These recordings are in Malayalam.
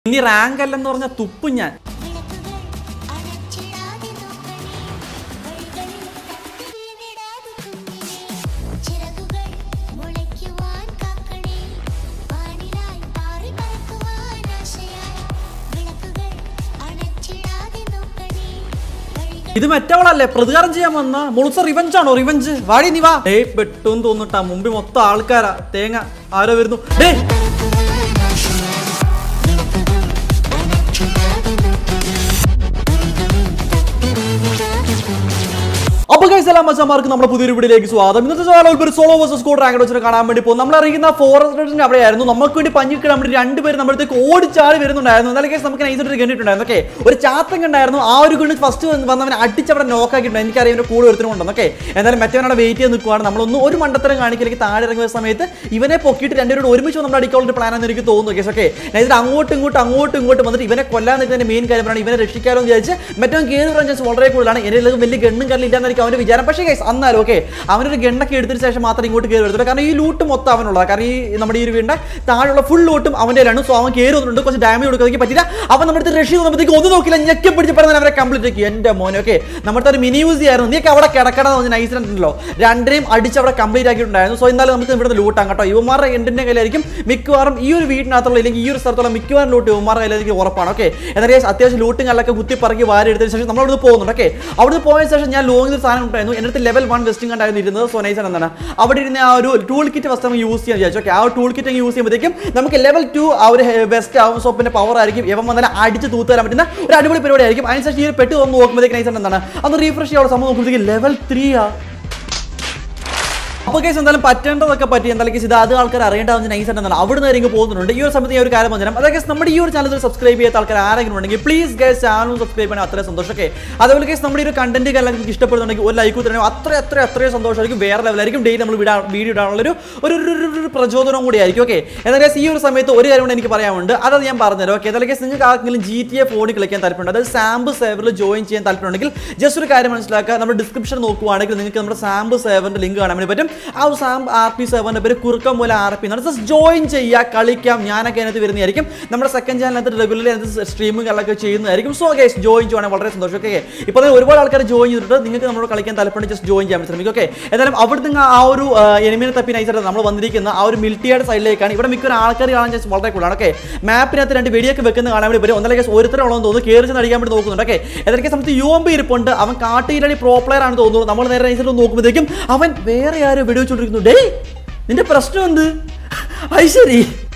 ഇനി റാങ്ക് അല്ലെന്ന് പറഞ്ഞ തുപ്പും ഞാൻ വിളക്കുകൾ അണച്ചിടാതെ നോക്കണേ വഴികളിൽ തട്ടി വീണിടാതെ കുഞ്ഞിനെ ചിറകുകൾ മുളയ്ക്കുവാൻ കാക്കണേ വാനിലായി പാറി പറക്കുവാൻ ആശയായി വിളക്കുകൾ അണച്ചിടാതെ നോക്കണേ വഴികൾ ഇത് മറ്റവളല്ലേ പ്രതികാരം ചെയ്യാൻ വന്ന മുളുസ റിവഞ്ച് ആണോ റിവഞ്ച് വാടി നീ വാ ഏയ് പെട്ടെന്ന് തോന്നിട്ടാ മുമ്പിൽ മൊത്തം ആൾക്കാരാ തേങ്ങ ആരോ വരുന്നു ഡേ അപ്പൊ ഗൈസ് എല്ലാം മച്ചന്മാർക്ക് നമ്മുടെ പുതിയൊരു വീഡിയോയിലേക്ക് സ്വാഗതം ഇന്നത്തെ ചാനൽ ഒരു സോളോ വേഴ്സസ് സ്കോഡ് റാങ്ക് വെച്ചിട്ട് കാണാൻ വേണ്ടി പോകും നമ്മൾ അറിയുന്ന ഫോറസ്റ്റിന്റെ അവിടെയായിരുന്നു നമുക്ക് വേണ്ടി പഞ്ഞിക്കിടാൻ വേണ്ടി രണ്ടുപേരും നമ്മുടെ അടുത്തേക്ക് ഓടിച്ചാടി വരുന്നുണ്ടായിരുന്നു എന്നാലും കേസ് നമുക്ക് നൈസായിട്ട് കണ്ടിട്ടുണ്ടായിരുന്നു ഓക്കെ ഒരു ചാത്തം കണ്ടായിരുന്നു ആ ഒരു ഗുണ്ട് ഫസ്റ്റ് വന്നവൻ അടിച്ചവിടെ നോക്കാക്കിയിട്ടുണ്ട് എനിക്കറിയാം ഇവന്റെ കൂടെ ഒരുത്തനുണ്ടെന്ന് ഓക്കെ എന്തായാലും മറ്റവനവിടെ വെയിറ്റ് ചെയ്ത് നിൽക്കുവാണ് നമ്മളൊന്നും ഒരു മണ്ടത്തരം കാണിക്കലേക്ക് താഴെ ഇറങ്ങുന്ന സമയത്ത് ഇവനെ പൊക്കിയിട്ട് രണ്ടുപേരോട് ഒരുമിച്ച് നമ്മൾ അടിക്കാനുള്ള പ്ലാൻ എന്ന് എനിക്ക് തോന്നുന്നു കേസ് ഓക്കെ നൈസായിട്ട് അങ്ങോട്ടും ഇങ്ങോട്ടും അങ്ങോട്ടും ഇങ്ങോട്ടും വന്നിട്ട് ഇവനെ കൊല്ലാൻ നിൽക്കുന്നതിന്റെ മെയിൻ കാര്യമാണ് ഇവനെ രക്ഷിക്കാലോ എന്ന് വിചാരിച്ച് മറ്റവൻ കയറി വരാൻ ചാൻസ് വളരെ കൂടുതലാണ് എൻ്റെ ഇതിലേക്ക് വലിയ ഗണ്ണും കല്ലില്ല ഇല്ലാന്നായിരിക്കും അവന്റെ വിചാരം പക്ഷേ ഗൈസ് എന്നാലും ഓക്കെ അവനൊരു ഗണ്ണൊക്കെ എടുത്തതിന് ശേഷം മാത്രം ഇങ്ങോട്ട് കയറി വരുത്തുള്ളൂ കാരണം ഈ ലൂട്ട് മൊത്തം അവനുള്ളത് കാരണം ഈ നമ്മുടെ ഈ ഒരു വീടിന്റെ താഴെയുള്ള ഫുൾ ലൂട്ടും അവൻ്റെ കയ്യിലാണ് സോ അവൻ കയറി വന്നിട്ടുണ്ട് കുറച്ച് ഡാമേജ് കൊടുക്കാൻ പറ്റില്ല അവൻ നമ്മുടെ അടുത്ത് റഷ് ചെയ്യുമ്പോഴത്തേക്ക് ഒന്നും നോക്കില്ല ഞെക്കി പിടിച്ച് പറഞ്ഞാൽ അവരെ കംപ്ലീറ്റ് ആക്കി എൻ്റെ മോനെ ഓക്കെ നമ്മുടെ ഒരു മിനി യൂസ് ആയിരുന്നു നീക്ക് അവിടെ കിടക്കണം എന്ന് പറഞ്ഞ നൈസ് ഉണ്ടല്ലോ രണ്ടിനെയും അടിച്ച് അവിടെ കംപ്ലീറ്റ് ആക്കിയിട്ടുണ്ടായിരുന്നു സോ എന്നാലും നമുക്ക് ഇവിടെ ലൂട്ടാം കേട്ടോ യുവമാരുടെ എൻഡിന്റെ കയ്യിലായിരിക്കും മിക്കവാറും ഈ ഒരു വീടിനകത്തുള്ള അല്ലെങ്കിൽ ഈ ഒരു സ്ഥലത്തുള്ള മിക്കവാറും ലൂട്ട് യുവമാരുടെ കയ്യിലായിരിക്കും ഉറപ്പാണ് ഓക്കെ എന്നാൽ അത്യാവശ്യം ലൂട്ടും കല്ലൊക്കെ കുത്തി പറക്കി വാരി എടുത്തതിന് ശേഷം നമ്മൾ അവിടെ പോകുന്നുണ്ട് ഓക്കെ അവിടെ പോയതിനു ശേഷം ഞാൻ ലോങ്ങിൽ ഒരു സാധനം ഉണ്ടായിരുന്നു എൻ്റെ അടുത്ത് ലെവൽ വൺ വെസ്റ്റിംഗ് കണ്ടായിരുന്നു ഇരുന്നത് സോ നൈസ് എന്താണ് അവിടെ ഇരുന്ന ആ ഒരു ടൂൾ കിറ്റ് ഫസ്റ്റ് നമുക്ക് യൂസ് ചെയ്യാൻ വിചാരിച്ചു ഓക്കെ ആ ടൂൾ കിറ്റ് യൂസ് ചെയ്യുമ്പോഴത്തേക്കും നമുക്ക് ലെവൽ ടു ആ ഒരു വെസ്റ്റ് ആവും സോ പിന്നെ പവർ ആയിരിക്കും എവൻ വന്നാൽ അടിച്ച് തൂത്ത് തരാൻ പറ്റുന്ന ഒരു അടിപൊളി പരിപാടി ആയിരിക്കും അതിനുശേഷം ഈ ഒരു പെട്ട് ഒന്ന് നോക്കുമ്പോഴത്തേക്ക് നൈസ് എന്താണ് അന്ന് റീഫ്രഷ് ചെയ്യാനുള്ള സംഭവം നോക്കുമ്പോഴത്തേക്ക് ലെവൽ ത്രീ ആ അപ്പോൾ കേസ് എന്തായാലും പറ്റേണ്ടതൊക്കെ പറ്റി എന്തായാലും കേസ് ഇത് അത് ആൾക്കാർ അറിയേണ്ടതെന്ന് നൈസ് ആയിട്ടാണ് അവിടെ നിന്ന് ആരെങ്കിലും പോകുന്നുണ്ട് ഈ ഒരു സമയത്ത് ഞാൻ ഒരു കാര്യം പറഞ്ഞുതരാം അതായത് കേസ് നമ്മുടെ ഈ ഒരു ചാനൽ സബ്സ്ക്രൈബ് ചെയ്യാത്ത ആൾക്കാർ ആരെങ്കിലും ഉണ്ടെങ്കിൽ പ്ലീസ് ഗേസ് ചാനൽ സബ്സ്ക്രൈബ് ചെയ്യണം അത്രയും സന്തോഷം ഓക്കെ അതുപോലെ കേസ് നമ്മുടെ ഈ ഒരു കണ്ടന്റ് എല്ലാം നിങ്ങൾക്ക് ഇഷ്ടപ്പെടുന്നുണ്ടെങ്കിൽ ഒരു ലൈക്ക് തരണം അത്ര അത്ര അത്രയും സന്തോഷമായിരിക്കും വേറെ ലെവലായിരിക്കും ഡെയിലി നമ്മൾ വിടാൻ വീഡിയോ ഇടാനുള്ള ഒരു ഒരു ഒരു- ഒരു- ഒരു പ്രചോദനം കൂടി ആയിരിക്കും ഓക്കെ എന്നാൽ കേസ് ഈ ഒരു സമയത്ത് ഒരു കാര്യം കൂടി എനിക്ക് പറയാനുണ്ട് അത് ഞാൻ പറഞ്ഞുതരാം ഓക്കെ എന്നാൽ കേസ് നിങ്ങൾക്ക് ആർക്കെങ്കിലും ജി ടി എ ഫോണിൽ കളിക്കാൻ താല്പര്യമുണ്ട് അതായത് സാമ്പ് സേവറിൽ ജോയിൻ ചെയ്യാൻ താല്പര്യമുണ്ടെങ്കിൽ ജസ്റ്റ് ഒരു കാര്യം മനസ്സിലാക്കുക നമ്മുടെ ഡിസ്ക്രിപ്ഷൻ നോക്കുവാണെങ്കിൽ നിങ്ങൾക്ക് നമ്മുടെ സാമ്പ് സേവറിന്റെ ലിങ്ക് കാണാൻ വേണ്ടി പറ്റും ആ ഒരു സാമ്പ് ആർ പി സെവൻ്റെ പേര് കുറുക്കം പോലെ ആർ പി എന്നാണ് ജസ്റ്റ് ജോയിൻ ചെയ്യുക കളിക്കാം ഞാനൊക്കെ അതിനകത്ത് വരുന്നതായിരിക്കും നമ്മുടെ സെക്കൻഡ് ചാനലിനകത്ത് റെഗുലർലി അതിനകത്ത് സ്ട്രീമുകളൊക്കെ ചെയ്യുന്നതായിരിക്കും സോ ഗൈസ് ജോയിൻ ചെയ്യുവാണെങ്കിൽ വളരെ സന്തോഷം ഓക്കെ ഇപ്പോൾ തന്നെ ഒരുപാട് ആൾക്കാർ ജോയിൻ ചെയ്തിട്ട് നിങ്ങൾക്ക് നമ്മളോട് കളിക്കാൻ താല്പര്യം ജസ്റ്റ് ജോയിൻ ചെയ്യാൻ ശ്രമിക്കും ഓക്കെ എന്തായാലും അവിടെ നിന്ന് ആ ഒരു എനിമിനെ തപ്പി നൈസായിട്ട് നമ്മൾ വന്നിരിക്കുന്ന ആ ഒരു മിലിറ്റിയുടെ സൈഡിലേക്കാണ് ഇവിടെ മിക്ക ആൾക്കാർ കാണാൻ ചാൻസ് വളരെ കൂടുതലാണ് ഓക്കെ മാപ്പിനകത്ത് രണ്ട് വെടിയൊക്കെ വെക്കുന്ന കാണാൻ വേണ്ടി വരും ഒന്നല്ല കേസ് ഒരുത്തരുള്ളതെന്ന് തോന്നുന്നു കയറി ചെന്ന് അടിക്കാൻ വേണ്ടി നോക്കുന്നുണ്ട് ഓക്കെ ഏതൊക്കെ സമയത്ത് യു എം ബി ഇരിപ്പുണ്ട് അവൻ കാട്ടിയിലടി പ്രോ പ്ലെയർ ആണ് തോന്നുന്നു നമ്മൾ നേരെ നൈസായിട്ട് നോക്കുമ്പോഴത്തേക്കും അവൻ വേറെ ആരും വെടിവെച്ചുകൊണ്ടിരിക്കുന്നു ഡേ നിന്റെ പ്രശ്നം എന്ത് അത് ശരി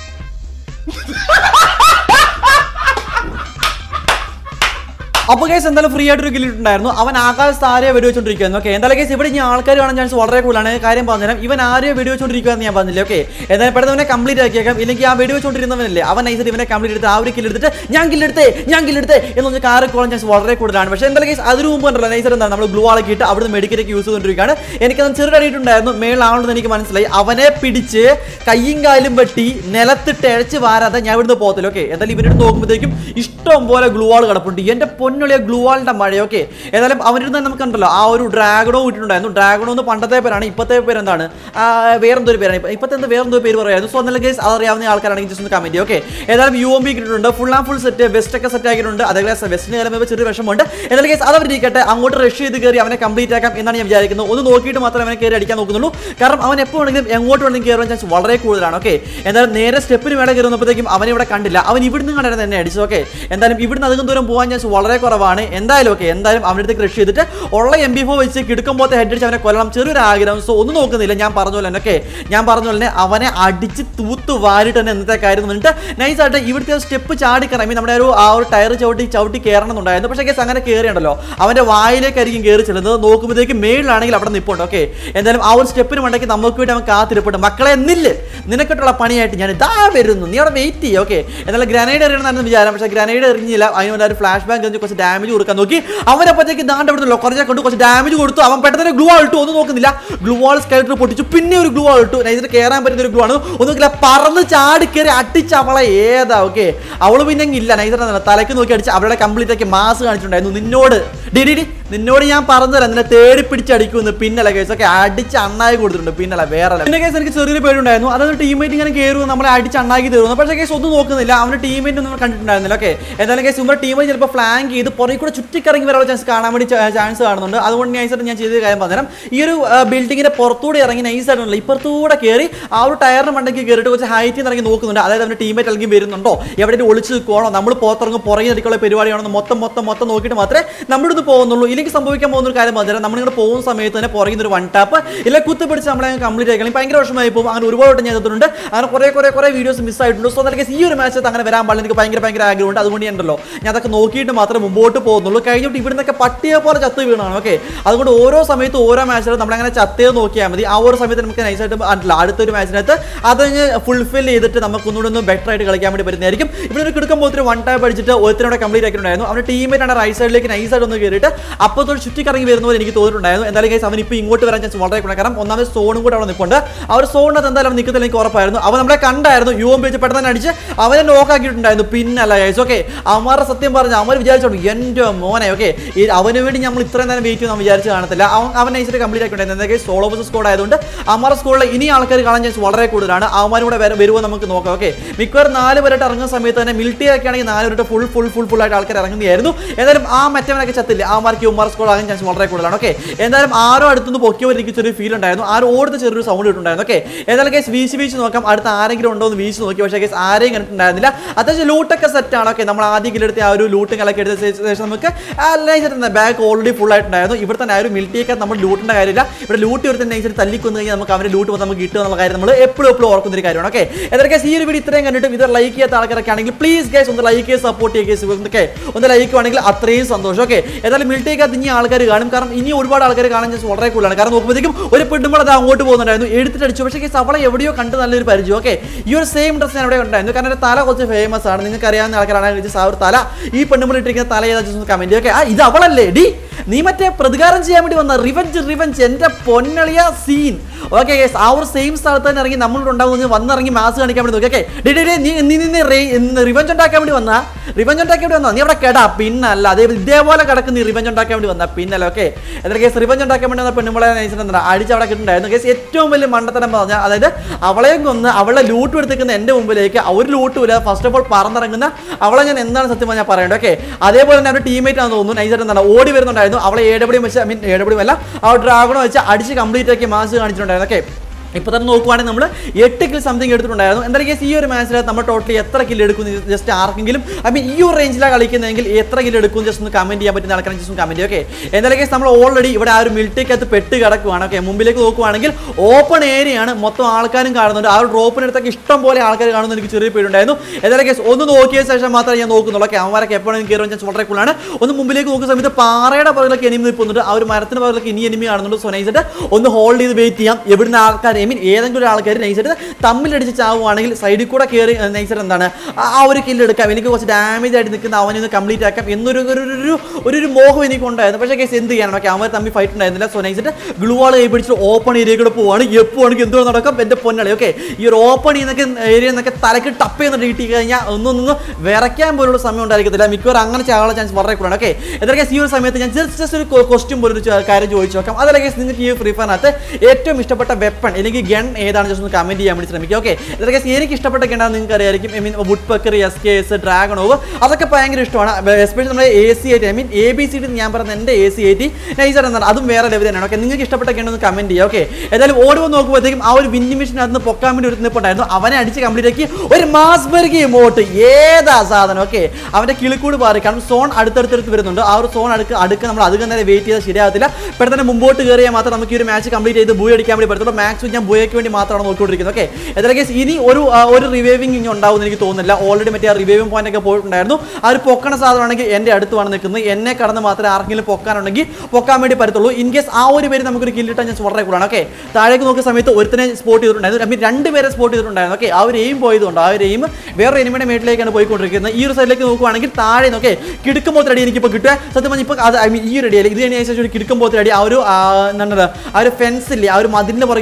അപ്പോൾ കേസ് എന്തായാലും ഫ്രീ ആയിട്ട് ഒരു കില്ലിട്ടുണ്ടായിരുന്നു അവൻ ആകാശ് ആരെയോ വെടിവെച്ചോണ്ടിരിക്കുന്നു ഓക്കെ എന്തായാലും കേസ് ഇവിടെ ഇനി ആൾക്കാർ കാണാൻ ചാൻസ് വളരെ കൂടുതലാണ് കാര്യം പറഞ്ഞുതരാം ഇവൻ ആരെയോ വെടിവെച്ചോണ്ടിരിക്കുകയെന്ന് ഞാൻ പറഞ്ഞില്ല ഓക്കെ എന്തായാലും പെട്ടെന്ന് അവനെ കംപ്ലീറ്റ് ആക്കിയേക്കാം ഇല്ലെങ്കിൽ ആ വെടിവെച്ചോണ്ടിരുന്നവനല്ലേ അവൻ നൈസായിട്ട് ഇവനെ കംപ്ലീറ്റ് എടുത്ത് ആ ഒരു കില്ലെടുത്തിട്ട് ഞാൻ കില്ലെടുത്തേ ഞാൻ കില്ലെടുത്തേ എന്ന് പറഞ്ഞ് കാറ് കോളാൻ ചാൻസ് വളരെ കൂടുതലാണ് പക്ഷേ എന്തായാലും കേസ് അതിന് മുമ്പ് ഉണ്ടല്ലോ നൈസർ എന്താണ് നമ്മൾ ഗ്ലൂ ആളൊക്കെ ഇട്ട് അവിടുന്ന് മെഡിക്കലൊക്കെ യൂസ് ചെയ്തുകൊണ്ടിരിക്കുകയാണ് എനിക്കത് ചെറുതടിയിട്ടുണ്ടായിരുന്നു മേളാണെന്ന് എനിക്ക് മനസ്സിലായി അവനെ പിടിച്ച് കയ്യും കാലും വെട്ടി നിലത്തിട്ട് ഇഴച്ച് വാരാതെ ഞാൻ ഇവിടുന്ന് പോകത്തില്ല ഓക്കെ എന്തായാലും ഇവരുടെ നോക്കുമ്പോഴത്തേക്കും ഇഷ്ടം പോലെ ഗ്ലൂ ആൾ കിടപ്പുണ്ട് എൻ്റെ പൊന്നുള്ളിയ ഗ്ലൂ ആളിൻ്റെ മഴ ഓക്കെ ഏതായാലും അവരിരുന്ന് നമുക്കുണ്ടല്ലോ ആ ഒരു ഡ്രാഗണോ ഇട്ടിട്ടുണ്ടായിരുന്നു ഡ്രാഗണോ എന്ന് പണ്ടത്തെ പേരാണ് ഇപ്പോഴത്തെ പേര് എന്താണ് ആ, വേറെന്തോ ഒരു പേരാണ് ഇപ്പ- ഇപ്പോഴത്തെ എന്ത് വേറെന്തോ പേര് പറയായിരുന്നു സോ എന്നാലും കേസ് അതറിയാവുന്ന ആൾക്കാരാണെങ്കിൽ ജസ്റ്റ് ഒന്ന് കമൻറ്റ് ഓക്കെ ഏതായാലും യു എം ബി കിട്ടിയിട്ടുണ്ട് full and full set vest ഒക്കെ സെറ്റ് ആക്കിയിട്ടുണ്ട് അതേപോലെ വെസ്റ്റിന് കയറുമ്പോൾ ചെറിയ വിഷമമുണ്ട് എന്നാലും കേസ് അതവർ ഇരിക്കട്ടെ അങ്ങോട്ട് റഷ് ചെയ്ത് കയറി അവനെ കംപ്ലീറ്റ് ആക്കാം എന്നാണ് ഞാൻ വിചാരിക്കുന്നത് ഒന്ന് നോക്കിയിട്ട് മാത്രമേ അവനെ കയറി അടിക്കാൻ നോക്കുന്നുള്ളൂ കാരണം അവൻ എപ്പോൾ വേണമെങ്കിലും എങ്ങോട്ട് വേണമെങ്കിലും കയറാൻ ചാൻസ് വളരെ കൂടുതലാണ് ഓക്കെ എന്തായാലും നേരെ സ്റ്റെപ്പിന് മേലെ കയറുന്നപ്പോഴത്തേക്കും അവനെ ഇവിടെ കണ്ടില്ല അവൻ ഇവിടുന്ന് കണ്ടായിരുന്നു എന്നെ അടിച്ചു ഓക്കെ എന്തായാലും ഇവിടുന്ന് അധികം ദൂരം പോകാൻ ചാൻസ് വളരെ കുറവാണ് എന്തായാലും ഓക്കെ എന്തായാലും അവൻ്റെ അടുത്ത് കൃഷി ചെയ്തിട്ട് ഉള്ള എം ബി ഫോർ വെച്ച് കിടക്കുമ്പോഴത്തെ ഹെഡ് അടിച്ച് അവനെ കൊല്ലണം ചെറിയൊരു ആഗ്രഹം സോ ഒന്നും നോക്കുന്നില്ല ഞാൻ പറഞ്ഞ പോലെ തന്നെ ഓക്കെ ഞാൻ പറഞ്ഞ പോലെ തന്നെ അവനെ അടിച്ച് തൂത്ത് വാരിട്ട് തന്നെ എന്നത്തെ കാര്യം എന്ന് പറഞ്ഞിട്ട് നൈസായിട്ട് ഇവിടുത്തെ സ്റ്റെപ്പ് ചാടി കയറാൻ നമ്മുടെ ഒരു ആ ഒരു ടയർ ചവിട്ടി ചവിട്ടി കയറണം എന്നുണ്ടായിരുന്നു പക്ഷേ കേസ് അങ്ങനെ കയറിയുണ്ടല്ലോ അവൻ്റെ വായിലേക്കായിരിക്കും കയറി ചെല്ലുന്നത് നോക്കുമ്പോഴത്തേക്ക് മേളിലാണെങ്കിൽ അവിടെ നിൽപ്പുണ്ട് ഓക്കെ എന്തായാലും ആ ഒരു സ്റ്റെപ്പിന് മണ്ടയ്ക്ക് നമുക്ക് വേണ്ടി അവൻ കാത്തിരിപ്പുണ്ട് മക്കളെ നില്ല് നിനക്കിട്ടുള്ള പണിയായിട്ട് ഞാൻ ഇതാ വരുന്നു നീ അവിടെ വെയിറ്റ് ചെയ്യുക ഓക്കെ എന്നാലും ഗ്രനൈഡ് എറിയണമെന്നായിരുന്നു വിചാരം പക്ഷേ ഗ്രനൈഡ് എറിഞ്ഞില്ല അതിന് ഒരു ഫ്ലാഷ് ബാങ്ക് എറിഞ്ഞ് കുറച്ച് ഡാമേജ് കൊടുക്കാൻ നോക്കി അവനപ്പോഴത്തേക്ക് ദാണ്ട് അവിടെ കുറച്ച് കൊണ്ട് കുറച്ച് ഡാമേജ് കൊടുത്തു അവൻ പെട്ടെന്ന് ഗ്ലൂ ആൾ ഇട്ടു ഒന്നും നോക്കുന്നില്ല ഗ്ലൂ ആൾ സ്കൈലർ പൊട്ടിച്ചു പിന്നെ ഒരു ഗ്ലൂ ആൾ ഇട്ടു നൈസിന് കയറാൻ പറ്റുന്ന ഒരു ഗ്ലൂ ആണ് ഒന്നും നോക്കില്ല പറന്ന് ചാടി കയറി അടിച്ച് അവളെ ഏതാ ഓക്കെ അവള് പിന്നെ ഇല്ല നൈസർ തലയ്ക്ക് നോക്കി അടിച്ച് അവളുടെ കംപ്ലീറ്റ് ആക്കി മാസ് കാണിച്ചിട്ടുണ്ടായിരുന്നു നിന്നോട് ഡി ഡി ഡി നിന്നോട് ഞാൻ പറഞ്ഞുതരാം നിന്നെ തേടി പിടിച്ചടിക്കുമെന്ന് പിന്നല്ല കേസ് ഒക്കെ അടിച്ച് അണ്ണായി കൊടുത്തിട്ടുണ്ട് പിന്നല്ല വേറെ പിന്നെ കേസ് എനിക്ക് ചെറിയൊരു പേരുണ്ടായിരുന്നു അതായത് ടീമേറ്റ് ഇങ്ങനെ കയറും നമ്മളെ അടിച്ച് അണ്ണാക്കി തരുന്നു പക്ഷേ കേസ് ഒന്നും നോക്കുന്നില്ല അവന്റെ ടീമേറ്റ് ഒന്നും കണ്ടിട്ടുണ്ടായിരുന്നില്ല ഓക്കെ എന്തായാലും കേസ് നമ്മുടെ ടീമേറ്റ് ചിലപ്പോൾ ഫ്ലാങ്ക് ചെയ്ത് പുറകെ കൂടെ ചുറ്റിക്കറങ്ങി വരാനുള്ള ചാൻസ് കാണാൻ വേണ്ടി ചാൻസ് കാണുന്നുണ്ട് അതുകൊണ്ട് നൈസായിട്ട് ഞാൻ ചെയ്ത കാര്യം പറഞ്ഞുതരാം ഈ ഒരു ബിൽഡിങ്ങിന്റെ പുറത്തൂടെ ഇറങ്ങി നൈസായിട്ടുള്ള ഇപ്പുറത്തൂടെ കയറി ആ ഒരു ടയറിന് മണ്ടയ്ക്ക് കയറിയിട്ട് കുറച്ച് ഹൈറ്റിൽ നിന്ന് ഇറങ്ങി നോക്കുന്നുണ്ട് അതായത് അവന്റെ ടീമേറ്റ് അല്ലെങ്കിൽ വരുന്നുണ്ടോ എവിടെയും ഒളിച്ച് നിൽക്കുവാണോ നമ്മൾ പുറത്തിറങ്ങും പുറകെ നിൽക്കുള്ള പരിപാടിയാണോ മൊത്തം മൊത്തം മൊത്തം നോക്കിയിട്ട് മാത്രമേ നമ്മുടെ ഇത് പോകുന്നുള്ളൂ ഇല്ലെങ്കിൽ സംഭവിക്കാൻ പോകുന്ന ഒരു കാര്യം പറഞ്ഞാൽ നമ്മൾ ഇങ്ങനെ പോകുന്ന സമയത്ത് തന്നെ പുറകിൽ ഒരു വൺ ടാപ്പ് ഇല്ല കുത്തി പിടിച്ച് നമ്മളെ കംപ്ലീറ്റ് ആക്കണം ഭയങ്കര വിഷമമായി പോകും അങ്ങനെ ഒരുപാട് വട്ടം ഞാൻ ചെയ്തിട്ടുണ്ട് അങ്ങനെ കുറേ കുറേ കുറേ വീഡിയോസ് മിസ് ആയിട്ടുണ്ട് സോ അതൊക്കെ ഈ ഒരു മാച്ചത്ത് അങ്ങനെ വരാൻ പാടില്ല എനിക്ക് ഭയങ്കര ഭയങ്കര ആഗ്രഹമുണ്ട് അതുകൊണ്ട് ഞാൻ ഉണ്ടല്ലോ ഞാൻ അതൊക്കെ നോക്കിയിട്ട് മാത്രമേ മുമ്പോട്ട് പോകുന്നുള്ളൂ കഴിഞ്ഞിട്ട് ഇവിടെ നിന്നൊക്കെ പട്ടിയെ പോലെ ചത്ത് വീണാണ് ഓക്കെ അതുകൊണ്ട് ഓരോ സമയത്ത് ഓരോ മാച്ചിലും നമ്മളങ്ങനെ ചത്തേ നോക്കിയാൽ മതി ആ ഒരു സമയത്ത് നമുക്ക് നൈസായിട്ട് അല്ല അടുത്തൊരു മാച്ചിനകത്ത് അതങ്ങ് ഫുൾഫിൽ ചെയ്തിട്ട് നമുക്ക് ഒന്നുകൂടെ ഒന്ന് ബെറ്റർ ആയിട്ട് കളിക്കാൻ വേണ്ടി പറ്റുന്നതായിരിക്കും ഇവിടെ ഒരു കിടക്കും പോലത്തെ വൺ ടാപ്പ് അടിച്ചിട്ട് ഒരുത്തനോടെ കംപ്ലീറ്റ് ആക്കിയിട്ടുണ്ടായിരുന്നു അവരുടെ ടീമേറ്റ് ആണ് റൈറ്റ് സൈഡിലേക്ക് നൈസായിട്ട് ഒന്ന് കയറിയിട്ട് അപ്പോൾ തൊട്ട് ചുറ്റിക്കറങ്ങി വരുന്ന പോലെ എനിക്ക് തോന്നിയിട്ടുണ്ടായിരുന്നു എന്തായാലും കേസ് അവൻ ഇപ്പോൾ ഇങ്ങോട്ട് വരാൻ ചാൻസ് വളരെ കൂടുതൽ കാരണം ഒന്നാമത് സോണും കൂടെ അവിടെ നിൽപ്പുണ്ട് ആ ഒരു സോണിനകത്ത് എന്തായാലും അവൻ നിൽക്കത്തില്ല എനിക്ക് ഉറപ്പായിരുന്നു അവൻ നമ്മളെ കണ്ടായിരുന്നു യു എം വെച്ച് പെട്ടെന്ന് തന്നെ അടിച്ച് അവനെ നോക്ക് ആക്കിയിട്ടുണ്ടായിരുന്നു പിന്നല്ല ഗൈസ് ഓക്കെ അവന്മാരുടെ സത്യം പറഞ്ഞ അവന്മാർ വിചാരിച്ചോളൂ എൻ്റെ മോനെ ഓക്കെ ഈ അവന് വേണ്ടി നമ്മൾ ഇത്രയും നേരം വെയിറ്റ് ചെയ്യുന്ന വിചാരിച്ച് കാണത്തില്ല അവൻ അവൻ നൈസായിട്ട് കംപ്ലീറ്റ് ആക്കിയിട്ടുണ്ടായിരുന്നു എന്തൊക്കെ സോളോ ബസ് സ്കോഡ് ആയതുകൊണ്ട് അവന്മാരുടെ സ്കൂളിൽ ഇനി ആൾക്കാർ കാണാൻ ചാൻസ് വളരെ കൂടുതലാണ് അവന്മാരും കൂടെ വരെ വരുമോ നമുക്ക് നോക്കാം ഓക്കെ മിക്കവാറും നാല് പേരായിട്ട് ഇറങ്ങുന്ന സമയത്ത് തന്നെ മിലിറ്ററി ഒക്കെ ആണെങ്കിൽ നാല് പേരുടെ ഫുൾ ഫുൾ ഫുൾ ഫുൾ ആയിട്ട് ആൾക്കാർ ഇറങ്ങുന്നതായിരുന്നു എന്തായാലും ആ മറ്റവനൊക്കെ ചത്തില്ല ആ മാർക്ക് ഉമ്മാർ സ്കോൾ ആകാൻ ചാൻസ് വളരെ കൂടുതലാണ് ഓക്കെ എന്തായാലും ആരോ അടുത്തുനിന്ന് പൊക്കിയവർ എനിക്ക് ചെറിയ ഫീൽ ഉണ്ടായിരുന്നു ആരോ ഓടുന്ന ചെറിയൊരു സൗണ്ട് ഇട്ടുണ്ടായിരുന്നു ഓക്കെ എന്തായാലും കേസ് വീശി വീശി നോക്കാം അടുത്ത ആരെങ്കിലും ഉണ്ടോ എന്ന് വീശി നോക്കി പക്ഷേ കേസ് ആരെയും കണ്ടിട്ടുണ്ടായിരുന്നില്ല അത്യാവശ്യം ലൂട്ടൊക്കെ സെറ്റ് ആണ് ഓക്കെ നമ്മൾ ആദ്യം കിലെടുത്ത് ആ ഒരു ലൂട്ടും കളൊക്കെ എടുത്ത ശേഷം നമുക്ക് നൈസായിട്ട് ബാഗ് ഓൾറെഡി ഫുൾ ആയിട്ടുണ്ടായിരുന്നു ഇവിടെ തന്നെ ആ ഒരു മിലിറ്ററിയൊക്കെ നമ്മൾ ലൂട്ടിൻ്റെ കാര്യമില്ല ഇവിടെ ലൂട്ട് ഒരു നൈസായിട്ട് തല്ലിക്കൊന്നു കഴിഞ്ഞാൽ നമുക്ക് അവരുടെ ലൂട്ട് നമുക്ക് കിട്ടുക എന്നുള്ള കാര്യം നമ്മൾ എപ്പോഴും എപ്പോഴും ഓർക്കുന്ന ഒരു കാര്യമാണ് ഓക്കെ എന്തൊക്കെ ഈ ഒരു വീഡിയോ ഇത്രയും കണ്ടിട്ട് ഇത് ലൈക്ക് ചെയ്യാത്ത ആൾക്കാരൊക്കെ ആണെങ്കിൽ പ്ലീസ് ഗൈസ് ഒന്ന് ലൈക്ക് ചെയ്ത് സപ്പോർട്ട് ചെയ്യുക guys. എന്തൊക്കെ ഒന്ന് ലൈക്ക് ആണെങ്കിൽ അത്രയും സന്തോഷം ഓക്കെ ഏതായാലും മിലിറ്ററിക്കകത്ത് ഇനി ആൾക്കാർ കാണും കാരണം ഇനി ഒരുപാട് ആൾക്കാർ കാണാൻ ചാൻസ് വളരെ കൂടുതലാണ് കാരണം നോക്കുമ്പോഴത്തേക്കും ഒരു പെണ്ണുമ്പോൾ അത് അങ്ങോട്ട് പോകുന്നുണ്ടായിരുന്നു എടുത്തിട്ട് അടിച്ചു പക്ഷേ കേസ് അവളെ എവിടെയോ കണ്ട് നല്ലൊരു പരിചയം ഓക്കെ ഈ ഒരു സെയിം ഡ്രസ് ഞാൻ അവിടെ ഉണ്ടായിരുന്നു കാരണം എൻ്റെ തല കുറച്ച് ഫേമസ് ആണ് നിങ്ങൾക്ക് അറിയാവുന്ന ആൾക്കാരാണ് ചോദിച്ചാൽ ആ ഒരു തല ഈ പെണ്ണുമ്പോൾ ഇട്ടിരിക്കുന്ന തല ഏതാ കമന്റ് ഓക്കെ ആ ഇത് അവളല്ലേ ഡി നീ മറ്റേ പ്രതികാരം ചെയ്യാൻ വേണ്ടി വന്ന റിവഞ്ച് റിവഞ്ച് എൻ്റെ പൊന്നളിയ സീൻ ഓക്കെ ആ ഒരു സെയിം സ്ഥലത്ത് തന്നെ ഇറങ്ങി നമ്മളിവിടെ ഉണ്ടാവും വന്നിറങ്ങി മാസ് കാണിക്കാൻ വേണ്ടി നോക്കി ഓക്കെ ഡേ ഡേ, ഡേ നീ നീ നിന്ന് റിവഞ്ച് ഉണ്ടാക്കാൻ വേണ്ടി വന്നാ റിവഞ്ച് ഉണ്ടാക്കാൻ വേണ്ടി വന്നാ നീ അവിടെ കെടാ പിന്നല്ല അതേ ഇതേപോലെ കിടക്കുന്ന നീ റിവഞ്ച് ഉണ്ടാക്കാൻ വേണ്ടി വന്നാ പിന്നല്ല ഓക്കെ എന്താ കേസ് റിവഞ്ച് ഉണ്ടാക്കാൻ വേണ്ടി വന്ന പെണ്ണുമ്പളെ നയിച്ചിട്ടുണ്ടാ അടിച്ച് അവിടെ കിട്ടുണ്ടായിരുന്നു കേസ് ഏറ്റവും വലിയ മണ്ടത്തരം പറഞ്ഞാൽ അതായത് അവളെയും കൊന്ന് അവളെ ലൂട്ട് എടുത്തേക്കുന്ന എൻ്റെ മുമ്പിലേക്ക് ആ ഒരു ലൂട്ടും ഇല്ല ഫസ്റ്റ് ഓഫ് ഓൾ പറന്നിറങ്ങുന്ന അവളെ ഞാൻ എന്താണ് സത്യം പറഞ്ഞാൽ പറയേണ്ടത് ഓക്കെ അതേപോലെ തന്നെ അവരുടെ ടീമേറ്റ് ആണെന്ന് തോന്നുന്നു നൈസായിട്ട് എന്താണ് ഓടി വരുന്നുണ്ടായിരുന്നു അവളെ എ ഡബ്ല്യൂ വെച്ച് ഐ മീൻ എ ഡബ്ല്യൂ അല്ല ആ ഡ്രാഗണോ വെച്ച് അടിച്ച് കംപ്ലീറ്റ് ആക്കി മാസ് കാണിച്ചിട്ടുണ്ടായിരുന്നു ഓക്കെ ഇപ്പോൾ തന്നെ നോക്കുവാണെങ്കിൽ നമ്മൾ എട്ട് കിൽ സംതിങ് എടുത്തിട്ടുണ്ടായിരുന്നു എന്തായാലും കേസ് ഈ ഒരു മാച്ചിൽ നമ്മൾ ടോട്ടലി എത്ര കിൽ എടുക്കും ജസ്റ്റ് ആർക്കെങ്കിലും ഐ മീൻ ഈ ഒരു റേഞ്ചിലാണ് കളിക്കുന്നതെങ്കിൽ എത്ര കിൽ എടുക്കും ജസ്റ്റ് ഒന്ന് കമന്റ് ചെയ്യാൻ പറ്റുന്ന ആൾക്കാരെ ജസ്റ്റ് കമന്റ് ഓക്കെ എന്തായാലും കേസ് നമ്മൾ ഓൾറെഡി ഇവിടെ ആ ഒരു മിലിറ്ററിക്കകത്ത് പെട്ട് കിടക്കുവാണ് ഓക്കെ മുമ്പിലേക്ക് നോക്കുവാണെങ്കിൽ ഓപ്പൺ ഏരിയ ആണ് മൊത്തം ആൾക്കാരും കാണുന്നുണ്ട് ആ ഒരു ഡ്രോപ്പിനടുത്തൊക്കെ ഇഷ്ടം പോലെ ആൾക്കാർ കാണുന്ന എനിക്ക് ചെറിയ പേരുണ്ടായിരുന്നു എന്തായാലും കേസ് ഒന്ന് നോക്കിയ ശേഷം മാത്രമേ ഞാൻ നോക്കുന്നുള്ളൂ ഓക്കെ അവന്മാരൊക്കെ എപ്പോഴും കയറുന്ന ചാൻസ് വളരെ കൂടുതലാണ് ഒന്ന് മുമ്പിലേക്ക് നോക്കുന്ന സമയത്ത് പാറയുടെ പുറകിലൊക്കെ എനിമി നിൽക്കുന്നുണ്ട് ആ ഒരു മരത്തിന് പുറകിലൊക്കെ ഇനി എനിമി കാണുന്നുണ്ട് സോ നൈസായിട്ട് ഒന്ന് ഹോൾഡ് ചെയ്ത് വെയിറ്റ് ചെയ്യാം എവിടുന്ന് ആൾക്കാർ ഐ മീൻ ഏതെങ്കിലും ഒരു ആൾക്കാർ നൈസായിട്ട് തമ്മിലടിച്ച് ചാവുകയാണെങ്കിൽ സൈഡിൽ കൂടെ കയറി നൈസായിട്ട് എന്താണ് ആ ആ ഒരു കില്ല് എടുക്കാം എനിക്ക് കുറച്ച് ഡാമേജ് ആയിട്ട് നിൽക്കുന്ന അവനെ ഒന്ന് കംപ്ലീറ്റ് ആക്കാം എന്നൊരു ഒരു ഒരു- ഒരു ഒരു ഒരു മോഹം എനിക്ക് ഉണ്ടായിരുന്നു പക്ഷേ കേസ് എന്ത് ചെയ്യാൻ ഓക്കെ അവർ തമ്മിൽ ഫൈറ്റ് ഉണ്ടായിരുന്നില്ല സോ നൈസായിട്ട് ഗ്ലൂ വാൾ കൈ പിടിച്ചിട്ട് ഓപ്പൺ ഏരിയ കൂടെ പോവാണ് എപ്പോഴാണെങ്കിൽ എന്തോ നടക്കാം എൻ്റെ പൊന്നളി ഓക്കെ ഈ ഒരു ഓപ്പൺ ചെയ്യുന്നൊക്കെ ഏരിയ എന്നൊക്കെ തലക്ക് ടപ്പ് ചെയ്യുന്ന കിട്ടി കഴിഞ്ഞാൽ ഒന്നൊന്നും വിറയ്ക്കാൻ പോലുള്ള സമയം ഉണ്ടായിരിക്കത്തില്ല മിക്കവാറും അങ്ങനെ ചാകാനുള്ള ചാൻസ് വളരെ കൂടുതലാണ് ഓക്കെ എന്തൊക്കെ ഈ ഒരു സമയത്ത് ഞാൻ ജസ്റ്റ് ജസ്റ്റ് ഒരു ക്വസ്റ്റ്യൻ പോലൊരു ചോ- കാര്യം ചോദിച്ചു നോക്കാം അതല്ലെങ്കിൽ നിങ്ങൾക്ക് ഈ ഫ്രീ ഫയറിനകത്ത് ഏറ്റവും ഇഷ്ടപ്പെട്ട വെപ്പൺ അല്ലെങ്കിൽ ഗൺ ഏതാണ് ജസ്റ്റ് ഒന്ന് കമന്റ് ചെയ്യാൻ വേണ്ടി ശ്രമിക്കുക ഓക്കെ എന്തൊക്കെ എനിക്ക് ഇഷ്ടപ്പെട്ട ഗൺ നിങ്ങൾക്ക് അറിയായിരിക്കും I mean woodpecker S K S dragon ഓവ് അതൊക്കെ ഭയങ്കര ഇഷ്ടമാണ് എസ്പെഷ്യലി നമ്മുടെ A C I T I mean A B C T ഞാൻ പറയുന്നത് എൻ്റെ എ സി ഐ ടി നൈസാണ് എന്താണ് അതും വേറെ ലെവൽ തന്നെയാണ് ഓക്കെ നിങ്ങൾക്ക് ഇഷ്ടപ്പെട്ട ഗൺ ഒന്ന് കമന്റ് ചെയ്യുക ഓക്കെ ഏതായാലും ഓടി വന്ന് നോക്കുമ്പോഴത്തേക്കും ആ ഒരു വിന്നി മിഷൻ അതിന് പൊക്കാൻ വേണ്ടി ഒരു നിൽപ്പുണ്ടായിരുന്നു അവനെ അടിച്ച് കംപ്ലീറ്റ് ആക്കി ഒരു മാസ്ബർഗ് ഇമോട്ട് ഏതാ സാധനം ഓക്കെ അവന്റെ കിളിക്കൂട് മാറി കാരണം സോൺ അടുത്തടുത്തടുത്ത് വരുന്നുണ്ട് ആ ഒരു സോൺ അടുക്ക് അടുക്ക് നമ്മൾ അധികം നേരം വെയിറ്റ് ചെയ്താൽ ശരിയാകത്തില്ല പെട്ടെന്ന് മുമ്പോട്ട് കയറിയാൽ മാത്രം നമുക്ക് ഈ ഒരു മാച്ച് കംപ്ലീറ്റ് ചെയ്ത് ബൂയ് അടിക്കാൻ വേണ്ടി പറ്റത്തുള്ളൂ മാക്സ് ഞാൻ ബൂയയ്ക്ക് വേണ്ടി മാത്രമാണ് നോക്കിക്കൊണ്ടിരിക്കുന്നത് ഓക്കെ ഏതായാലും കേസ് ഇനി ഒരു ആ, ഒരു റിവൈവിംഗ് ഇനി ഉണ്ടാവും എന്ന് എനിക്ക് തോന്നുന്നില്ല ഓൾറെഡി മറ്റേ ആ റിവൈവിംഗ് പോയിന്റ് ഒക്കെ പോയിട്ടുണ്ടായിരുന്നു ആ ഒരു പൊക്കണ സാധനമാണെങ്കിൽ എൻ്റെ അടുത്തുമാണ് നിൽക്കുന്നത് എന്നെ കടന്ന് മാത്രമേ ആർക്കെങ്കിലും പൊക്കാനുണ്ടെങ്കിൽ പൊക്കാൻ വേണ്ടി പറ്റത്തുള്ളൂ ഇൻ കേസ് ആ ഒരു പേര് നമുക്കൊരു കില്ലിട്ടാൻ ചാൻസ് വളരെ കൂടുതലാണ് ഓക്കെ താഴേക്ക് നോക്കുന്ന സമയത്ത് ഒരുത്തനെ സ്പോട്ട് ചെയ്തിട്ടുണ്ടായിരുന്നു ഐ മീൻ രണ്ട് പേരെ സ്പോട്ട് ചെയ്തിട്ടുണ്ടായിരുന്നു ഓക്കെ ആ ഒരു എയിം പോയതുകൊണ്ട് ആ ഒരു എയിം വേറെ എനിമിയുടെ മേട്ടിലേക്കാണ് പോയിക്കൊണ്ടിരിക്കുന്നത് ഈ ഒരു സൈഡിലേക്ക് നോക്കുവാണെങ്കിൽ താഴെ നോക്കെ കിടക്കുമ്പോൾ അടി എനിക്കിപ്പോൾ കിട്ടുക സത്യം പറഞ്ഞാൽ ഇപ്പോൾ അത് ഐ മീൻ ഈ ഒരു അടി ഇത് കഴിഞ്ഞ ശേഷം ഒരു കിടക്കുമ്പോൾ അടി ആ ഒരു ആ, എന്താണ് ആ ഒരു ഫെൻസ് ഇല്ലേ ആ ഒരു മതിലിന് പുറകിൽ ഒരു കിടക്കുമ്പോൾ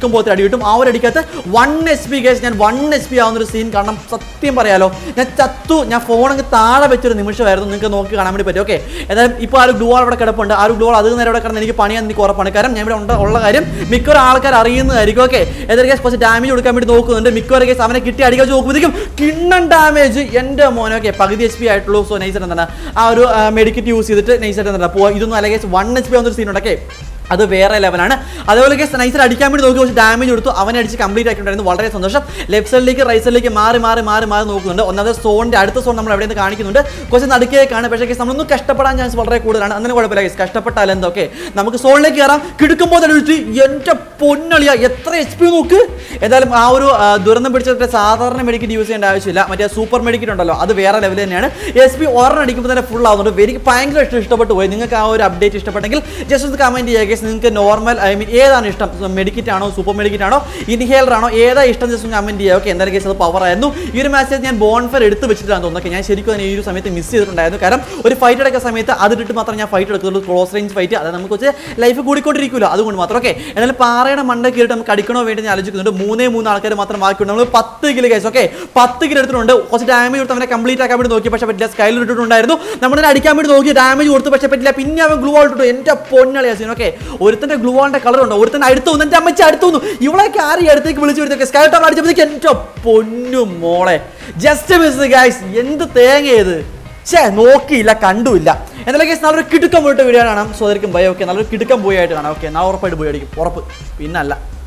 കിടക്കുമ്പോൾ അടി കിട്ടും ആ ഒരു അടിക്കകത്ത് വൺ എച്ച് പി കേസ് ഞാൻ വൺ എച്ച് പി ആവുന്ന ഒരു സീൻ കാണണം സത്യം പറയാലോ ഞാൻ ചത്തു ഞാൻ ഫോൺ അങ്ങ് താഴെ വെച്ചൊരു നിമിഷമായിരുന്നു നിങ്ങൾക്ക് നോക്കി കാണാൻ വേണ്ടി പറ്റും ഓക്കെ എന്തായാലും ഇപ്പോൾ ആ ഒരു ഗ്ലൂ അവിടെ കിടപ്പുണ്ട് ആ ഒരു ഗ്ലൂ അത് നേരെ അവിടെ കിടന്ന് എനിക്ക് പണിയാൻ എനിക്ക് ഉറപ്പാണ് കാരണം ഞാൻ ഇവിടെ ഉണ്ട്- ഉള്ള കാര്യം മിക്കവാറും ആൾക്കാർ അറിയുന്നതായിരിക്കും ഓക്കെ ഏതൊരു കേസ് കുറച്ച് ഡാമേജ് കൊടുക്കാൻ വേണ്ടി നോക്കുന്നുണ്ട് മിക്കവാറും കേസ് അവനെ കിട്ടി അടിക്കാൻ നോക്കുമ്പോഴത്തേക്കും കിണ്ണൻ ഡാമേജ് എൻ്റെ മോനെ ഓക്കെ പകുതി എച്ച് പി ആയിട്ടുള്ളൂ സോ നൈസ് എന്താണ് ആ ഒരു മെഡിക്കറ്റ് യൂസ് ചെയ്തിട്ട് നൈസ് ആയിട്ട് എന്താണ് പോ ഇതൊന്നും അല്ലെങ്കിൽ വൺ എച്ച് പി ആവുന്ന ഒരു സീൻ ഉണ്ടൊക്കെ അത് വേറെ ലെവലാണ് അതേപോലെ കേസ് നൈസർ അടിക്കാൻ വേണ്ടി നോക്കി കുറച്ച് ഡാമേജ് കൊടുത്തു അവനെ അടിച്ച് കംപ്ലീറ്റ് ആക്കിയിട്ടുണ്ടായിരുന്നു വളരെ സന്തോഷം ലെഫ്റ്റ് സൈഡിലേക്ക് റൈറ്റ് സൈഡിലേക്ക് മാറി മാറി മാറി മാറി നോക്കുന്നുണ്ട് ഒന്നാമത് സോണിന്റെ അടുത്ത സോൺ നമ്മൾ എവിടെ നിന്ന് കാണിക്കുന്നുണ്ട് കുറച്ച് നടുക്കേക്കാണ് പക്ഷേ കേസ് നമ്മളൊന്നും കഷ്ടപ്പെടാൻ ചാൻസ് വളരെ കൂടുതലാണ് അങ്ങനെ കുഴപ്പമില്ല കേസ് കഷ്ടപ്പെട്ടാൽ എന്തൊക്കെ നമുക്ക് സോണിലേക്ക് കയറാം കിടക്കുമ്പോൾ തന്നെ വിളിച്ച് എൻ്റെ പൊന്നളിയ എത്ര എച്ച് പി നോക്ക് എന്തായാലും ആ ഒരു ആ, ദുരന്തം പിടിച്ചിട്ട് സാധാരണ മെഡിക്കറ്റ് യൂസ് ചെയ്യേണ്ട ആവശ്യമില്ല മറ്റേ സൂപ്പർ മെഡിക്കറ്റ് ഉണ്ടല്ലോ അത് വേറെ ലെവൽ തന്നെയാണ് എസ് പി ഒരെണ്ണം അടിക്കുമ്പോൾ തന്നെ ഫുൾ ആവുന്നുണ്ട് എനിക്ക് ഭയങ്കര ഇഷ്ടം ഇഷ്ടപ്പെട്ടു പോയി നിങ്ങൾക്ക് ആ ഒരു അപ്ഡേറ്റ് ഇഷ്ടപ്പെട്ടെങ്കിൽ ജസ്റ്റ് ഒന്ന് കമൻറ്റ് ചെയ്യുക കേസ് നിങ്ങൾക്ക് നോർമൽ ഐ മീൻ ഏതാണ് ഇഷ്ടം മെഡിക്കറ്റ് ആണോ സൂപ്പർ മെഡിക്കറ്റ് ആണോ ഇൻഹേലർ ആണോ ഏതാ ഇഷ്ടം ജസ്റ്റ് ഒന്ന് കമൻറ്റ് ചെയ്യുക ഓക്കെ എന്തായാലും കേസ് അത് പവർ ആയിരുന്നു ഈ ഒരു മാച്ച് ഞാൻ ബോൺഫർ എടുത്ത് വെച്ചിട്ടാണ് തോന്നുന്നത് ഞാൻ ശരിക്കും അതിനെ ഈ ഒരു സമയത്ത് മിസ് ചെയ്തിട്ടുണ്ടായിരുന്നു കാരണം ഒരു ഫൈറ്റ് എടുക്കുന്ന സമയത്ത് അതിട്ട് മാത്രം ഞാൻ ഫൈറ്റ് എടുക്കുള്ളൂ ക്ലോസ് റേഞ്ച് ഫൈറ്റ് അത് നമുക്ക് കുറച്ച് ലൈഫ് കൂടിക്കൊണ്ടിരിക്കുമല്ലോ അതുകൊണ്ട് മാത്രം ഓക്കെ എന്നാലും പാറയുടെ മണ്ട കയറിയിട്ട് നമുക്ക് അടിക്കണോ വേണ്ടി ഞാൻ ആലോചിക്കുന്നുണ്ട് മൂന്നേ മൂന്ന് ആൾക്കാർ മാത്രം ബാക്കിയുണ്ട് നമ്മൾ പത്ത് കിലോ കേസ് ഓക്കെ പത്ത് കിലോ എടുത്തിട്ടുണ്ട് കുറച്ച് ഡാമേജ് കൊടുത്ത് അവനെ കംപ്ലീറ്റ് ആക്കാൻ വേണ്ടി നോക്കി പക്ഷേ പറ്റില്ല സ്കൈലിൽ ഇട്ടിട്ടുണ്ടായിരുന്നു നമ്മളതിനെ അടിക്കാൻ വേണ്ടി നോക്കി ഡാമേജ് കൊടുത്തു പക്ഷേ പറ്റില്ല പിന്നെ അവൻ ഗ്ലൂ ആൾ ഇട്ടു എൻ്റെ പൊന്നളി അസീൻ ഓക്കെ ഒരുത്തൻ്റെ ഗ്ലൂ ആളിൻ്റെ കളർ ഉണ്ട് ഒരുത്തൻ്റെ അടുത്ത് വന്നു എൻ്റെ അമ്മച്ചി അടുത്ത് വന്നു ഇവളൊക്കെ ആരും അടുത്തേക്ക് വിളിച്ചു വരുത്തൊക്കെ സ്കൈ ടവർ അടിച്ചപ്പോഴത്തേക്ക് എൻ്റെ പൊന്നു മോളെ ജസ്റ്റ് മിസ് ഗൈസ് എന്ത് തേങ്ങ ഇത് ഛേ നോക്കിയില്ല കണ്ടുമില്ല എന്തായാലും കേസ് നല്ലൊരു കിടുക്കം പോയിട്ട് വീഡിയോ കാണാം സോ അതായിരിക്കും ഭയം ഓക്കെ നല്ലൊരു കിടുക്കം പോയി ആയിട്ട് കാണാം ഓക്കെ നാളെ ഉറപ്പായിട്ട് പോയി അടിക്കും ഉറപ്പ് പിന്നല്ല